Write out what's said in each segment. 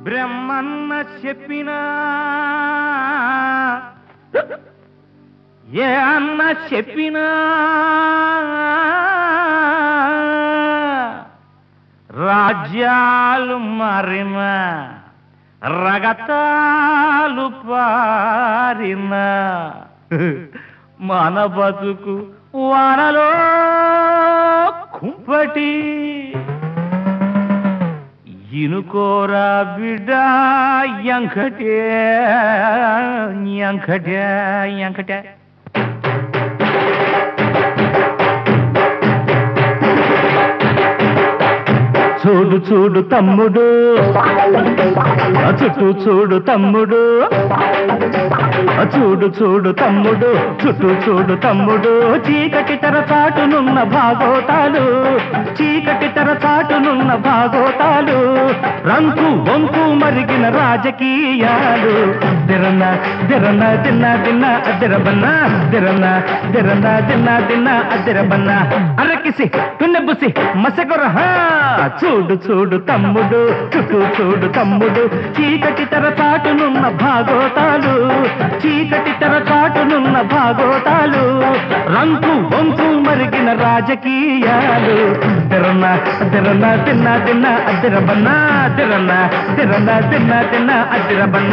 బ్రహ్మన్న చెప్పినా ఏ అన్న చెప్పినా రాజ్యాలు మారిన రగతాలు పారిన మన బతుకు వానలో కుంపటి ఇనుకోరా బిడ్డ ఎంకటే ఎంకటే ఎంకటే చూడు చూడు తమ్ముడు ఆ చుట్టూ చూడు తమ్ముడు ఆ చూడు చూడు తమ్ముడు చుట్టూ చూడు తమ్ముడు చీకటి తెర చాటునున్న భాగోతాలు చీకటి తెర చాటునున్న భాగోతాలు రంకు వంకు మరిగిన రాజకీయాలు దిరన దిరన దిన్న దిన్న అదిరబన్న దిరన దిరన దిన్న దిన్న అదిరబన్న అరకిసి పిన్నబుసి మసగొర చూడు చూడు తమ్ముడు చుట్టూ చూడు తమ్ముడు చీకటి తెర చాటునున్న భాగోతాలు చీకటి తెర చాటునున్న భాగోతాలు రంకు వంకు మరిగిన రాజకీయాలు దిరన దిరన తిన్న తిన్న అదిరబన్న దిరన దిరన తిన్న తిన్న అదిరబన్న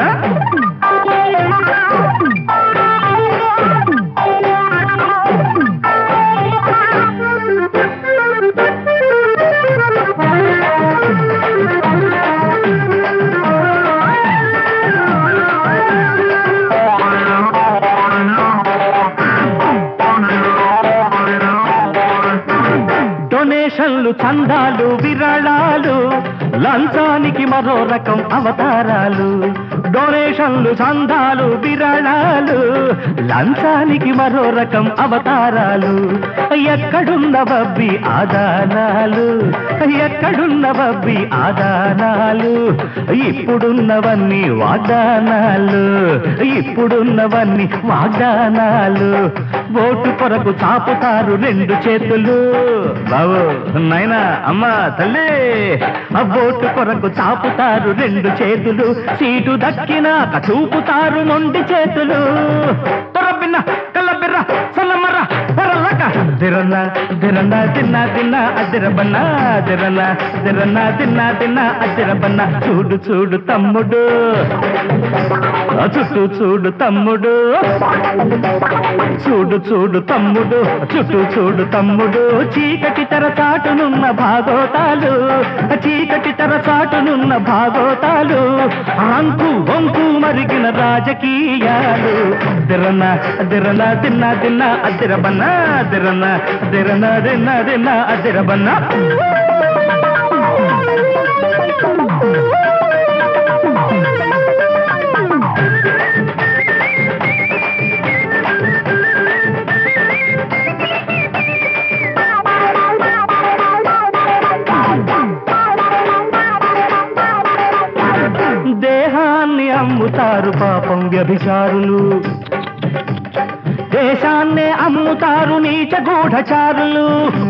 డొనేషన్లు చందాలు విరాళాలు లంచానికి మరో రకం అవతారాలు డొనేషన్లు చందాలు విరాళాలు లంచానికి మరో రకం అవతారాలు ఎక్కడున్న బబ్బి ఆదానాలు ఎక్కడున్న బబ్బి ఆదానాలు ఇప్పుడున్నవన్నీ వాగ్దానాలు ఇప్పుడున్నవన్నీ వాగ్దానాలు ఓటు కొరకు చాపుతారు రెండు చేతులు బాబు నాయనా అమ్మ తల్లి ఆ ఓటు కొరకు చాపుతారు రెండు చేతులు సీటు దక్కినాక చూపుతారు మొండి చేతులు తొరబిన్న కల్లబిర్ర సల్లమర్ర పొరలక దిరన్న దిరన్న తిన్న తిన్న అదిరబన్న దిరన్న దిరన్న తిన్న తిన్న అదిరబన్న చూడు చూడు తమ్ముడు ఆ చుట్టూ చూడు తమ్ముడు చూడు చూడు తమ్ముడు చుట్టూ చూడు తమ్ముడు చీకటి తెర చాటునున్న భాగోతాలు చీకటి తెర చాటునున్న భాగోతాలు అంకు వంకు మరిగిన రాజకీయాలు దిరన దిరన తిన్న తిన్న అదిరబన్న దిరన దిరన దిన్న దిన్న అదిరబన్న దేహాన్ని అమ్ముతారు పాపం వ్యభిచారులు దేశాన్నే అమ్ముతారు నీచ గూఢచారులు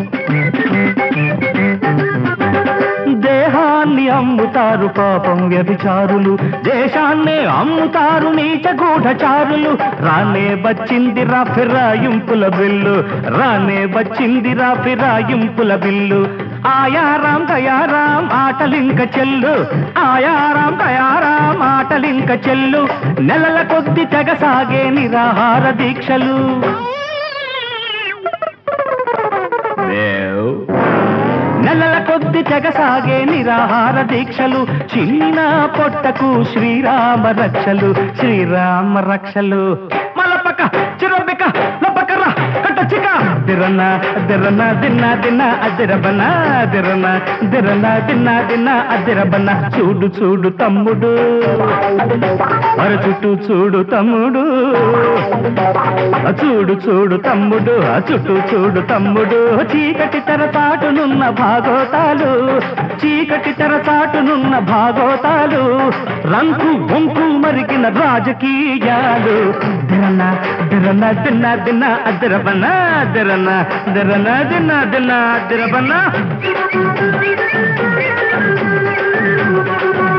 దేహాన్ని అమ్ముతారు పాపం వ్యభిచారులు దేశాన్నే అమ్ముతారు నీచ గూఢచారులు రానే వచ్చింది రా ఫిరాయింపుల బిల్లు రానే వచ్చింది రా ఫిరాయింపుల బిల్లు ఆయారాం దయారాం ఆటలింక చెల్లు ఆయారాం దయారాం ఆటలింక చెల్లు నెలల కొద్ది తెగసాగే నిరాహార దీక్షలు దేవ్ నెలల కొద్ది తెగసాగే నిరాహార దీక్షలు చిన్న పొట్టకు శ్రీరామ రక్షలు శ్రీరామ రక్షలు మలపక చిరబిక లపకర కట్టచిక దిరన దిరన దిన్న దిన్న అదిరబన దిరన దిరన దిన్న దిన్న అదిరబన చూడు చూడు తమ్ముడు అర చుట్టూ చూడు తమ్ముడు ఆ చూడు చూడు తమ్ముడు ఆ చుట్టూ చూడు తమ్ముడు చీకటి తెర చాటునున్న భాగోతాలు చీకటి తెర చాటునున్న భాగోతాలు రంకు వంకు మరిగిన రాజకీయాలు దిరన దిరన దిన్న దిన్న అదిరబన దిరన దిరన దిన్న దిన్న అదిరబన